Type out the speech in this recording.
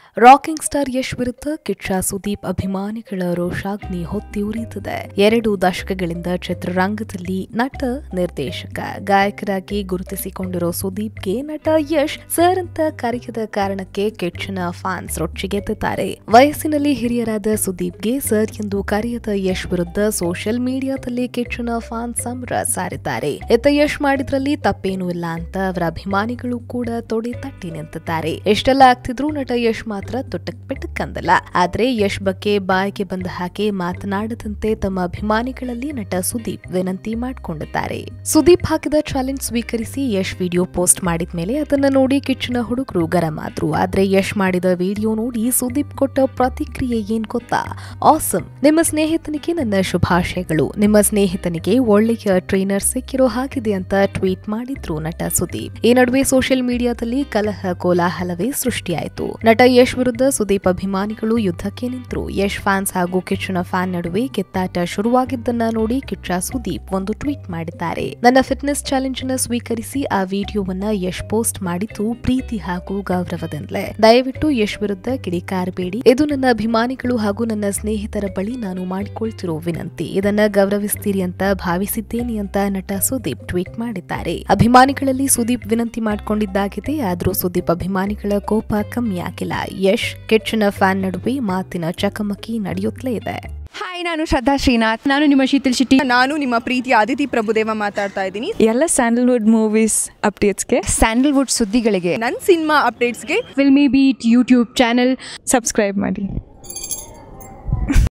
rocking star Yash ವಿರುದ್ಧ ಕಿಚ್ಚ ಸುದೀಪ್ ಅಭಿಮಾನಿಗಳ ರೋಷಾಗ್ನಿ ಹೊತ್ತಿ ಉರಿಯುತ್ತದೆ ಎರಡು ದಶಕಗಳಿಂದ ಚಿತ್ರರಂಗದಲ್ಲಿ ನಟ ನಿರ್ದೇಶಕ ಗಾಯಕರಾಗಿ ಗುರುತಿಸಿಕೊಂಡಿರೋ ಸುದೀಪ್ಗೆ ನಟ ಯಶ್ ಸರ್ ಅಂತ ಕರೆಯದ ಕಾರಣಕ್ಕೆ ಕಿಚ್ಚನ ಫ್ಯಾನ್ಸ್ ರೊಚ್ಚಿಗೆದ್ದಿದ್ದಾರೆ ವಯಸ್ಸಿನಲ್ಲಿ ಹಿರಿಯರಾದ ಸುದೀಪ್ಗೆ ಸರ್ ಎಂದು ಕರೆಯದ ಯಶ್ ವಿರುದ್ಧ ಸೋಷಿಯಲ್ ಮೀಡಿಯಾದಲ್ಲಿ ಕಿಚ್ಚನ ಫ್ಯಾನ್ಸ್ ಸಂಭ್ರ ಸಾರಿದ್ದಾರೆ ಇತ್ತ ಯಶ್ ಮಾಡಿದ್ರಲ್ಲಿ ತಪ್ಪೇನೂ ಇಲ್ಲ ಅಂತ ಅವರ ಅಭಿಮಾನಿಗಳು ಕೂಡ ತೊಡೆ ತಟ್ಟಿ ನಿಂತಿದ್ದಾರೆ ಎಷ್ಟೆಲ್ಲ ಆಗ್ತಿದ್ರು ನಟ ಯಶ್ ಮಾತ್ರ ತುಟಕ್ ಪಿಟಕ್ ಅಂದಲ್ಲ ಆದ್ರೆ ಯಶ್ ಬಗ್ಗೆ ಬಾಯಿಗೆ ಬಂದ ಹಾಗೆ ಮಾತನಾಡದಂತೆ ತಮ್ಮ ಅಭಿಮಾನಿಗಳಲ್ಲಿ ನಟ ಸುದೀಪ್ ವಿನಂತಿ ಮಾಡಿಕೊಂಡಿದ್ದಾರೆ ಸುದೀಪ್ ಹಾಕಿದ ಚಾಲೆಂಜ್ ಸ್ವೀಕರಿಸಿ ಯಶ್ ವಿಡಿಯೋ ಪೋಸ್ಟ್ ಮಾಡಿದ ಮೇಲೆ ಅದನ್ನ ನೋಡಿ ಕಿಚ್ಚನ ಹುಡುಗರು ಗರಂ ಆದ್ರು ಆದ್ರೆ ಯಶ್ ಮಾಡಿದ ವಿಡಿಯೋ ನೋಡಿ ಸುದೀಪ್ ಕೊಟ್ಟ ಪ್ರತಿಕ್ರಿಯೆ ಏನ್ ಗೊತ್ತಾ ಆಸಮ್ ನಿಮ್ಮ ಸ್ನೇಹಿತನಿಗೆ ನನ್ನ ಶುಭಾಶಯಗಳು ನಿಮ್ಮ ಸ್ನೇಹಿತನಿಗೆ ಒಳ್ಳೆಯ ಟ್ರೈನರ್ ಸಿಕ್ಕಿರೋ ಹಾಗಿದೆ ಅಂತ ಟ್ವೀಟ್ ಮಾಡಿದ್ರು ನಟ ಸುದೀಪ್ ಈ ನಡುವೆ ಸೋಷಿಯಲ್ ಮೀಡಿಯಾದಲ್ಲಿ ಕಲಹ ಕೋಲಾಹಲವೇ ಸೃಷ್ಟಿಯಾಯಿತು ನಟ ಯಶ್ ವಿರುದ್ಧ ಸುದೀಪ್ ಅಭಿಮಾನಿಗಳು ಯುದ್ಧಕ್ಕೆ ನಿಂತರು ಯಶ್ ಫ್ಯಾನ್ಸ್ ಹಾಗೂ ಕಿಚ್ಚನ ಫ್ಯಾನ್ ನಡುವೆ ಕಿತ್ತಾಟ ಶುರುವಾಗಿದ್ದನ್ನ ನೋಡಿ ಕಿಚ್ಚ ಸುದೀಪ್ ಒಂದು ಟ್ವೀಟ್ ಮಾಡಿದ್ದಾರೆ ನನ್ನ ಫಿಟ್ನೆಸ್ ಚಾಲೆಂಜ್ ಅನ್ನ ಸ್ವೀಕರಿಸಿ ಆ ವಿಡಿಯೋವನ್ನ ಯಶ್ ಪೋಸ್ಟ್ ಮಾಡಿದ್ದು ಪ್ರೀತಿ ಹಾಗೂ ಗೌರವದಿಂದಲೇ ದಯವಿಟ್ಟು ಯಶ್ ವಿರುದ್ಧ ಕಿಡಿಕಾರಬೇಡಿ ಇದು ನನ್ನ ಅಭಿಮಾನಿಗಳು ಹಾಗೂ ನನ್ನ ಸ್ನೇಹಿತರ ಬಳಿ ನಾನು ಮಾಡಿಕೊಳ್ತಿರೋ ವಿನಂತಿ ಇದನ್ನ ಗೌರವಿಸ್ತೀರಿ ಅಂತ ಭಾವಿಸಿದ್ದೇನೆ ಅಂತ ನಟ ಸುದೀಪ್ ಟ್ವೀಟ್ ಮಾಡಿದ್ದಾರೆ ಅಭಿಮಾನಿಗಳಲ್ಲಿ ಸುದೀಪ್ ವಿನಂತಿ ಮಾಡಿಕೊಂಡಿದ್ದಾಗಿದೆ ಆದ್ರೂ ಸುದೀಪ್ ಅಭಿಮಾನಿಗಳ ಕೋಪ ಕಮ್ಮಿ ಆಗಿಲ್ಲ ಯಶ್ ಕಿಚ್ಚನ ಫ್ಯಾನ್ ನಡುವೆ ಮಾತಿನ ಚಕಮಕಿ ನಡೆಯುತ್ತಲೇ ಇದೆ ಹಾಯ್ ನಾನು ಶ್ರದ್ಧಾ ಶ್ರೀನಾಥ್ ನಾನು ನಿಮ್ಮ ಶೀತಲ್ ಶೆಟ್ಟಿ ನಾನು ನಿಮ್ಮ ಪ್ರೀತಿಯ ಅದಿತಿ ಪ್ರಭುದೇವ ಮಾತಾಡ್ತಾ ಇದ್ದೀನಿ ಎಲ್ಲ ಸ್ಯಾಂಡಲ್ವುಡ್ ಮೂವೀಸ್ ಅಪ್ಡೇಟ್ಸ್ಗೆ ಸ್ಯಾಂಡಲ್ವುಡ್ ಸುದ್ದಿಗಳಿಗೆ ನನ್ನ ಸಿನಿಮಾ ಅಪ್ಡೇಟ್ಸ್ಗೆ Filmibeat YouTube channel subscribe ಮಾಡಿ